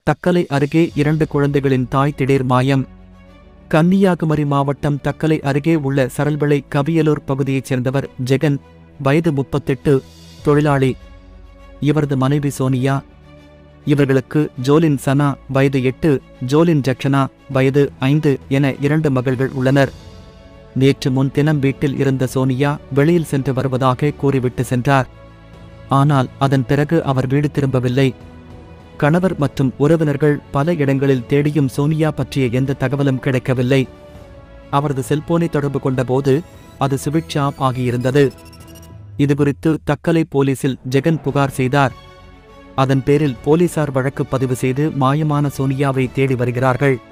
தக்கலை அருகே இரண்டு குழந்தைகளின் தாய் திடீர் மாயம் கன்னியாகுமரி மாவட்டம் தக்கலை அருகே உள்ள சரல்விளை கவியலூர் பகுதியைச் சேர்ந்தவர் ஜெகன் வயது முப்பத்தெட்டு தொழிலாளி இவரது மனைவி சோனியா இவர்களுக்கு ஜோலின் சனா வயது எட்டு ஜோலின் ஜக்ஷனா வயது ஐந்து என இரண்டு மகள்கள் உள்ளனர் நேற்று முன்தினம் வீட்டில் இருந்த சோனியா வெளியில் சென்று வருவதாக கூறிவிட்டு சென்றார் ஆனால் அதன் பிறகு அவர் வீடு திரும்பவில்லை கணவர் மற்றும் உறவினர்கள் பல இடங்களில் தேடியும் சோனியா பற்றிய எந்த தகவலும் கிடைக்கவில்லை அவரது செல்போனை தொடர்பு கொண்டபோது அது சுவிட்ச் ஆஃப் ஆகியிருந்தது இதுகுறித்து தக்கலை போலீசில் ஜெகன் புகார் செய்தார் அதன் பேரில் போலீசார் வழக்கு பதிவு செய்து மாயமான சோனியாவை தேடி வருகிறார்கள்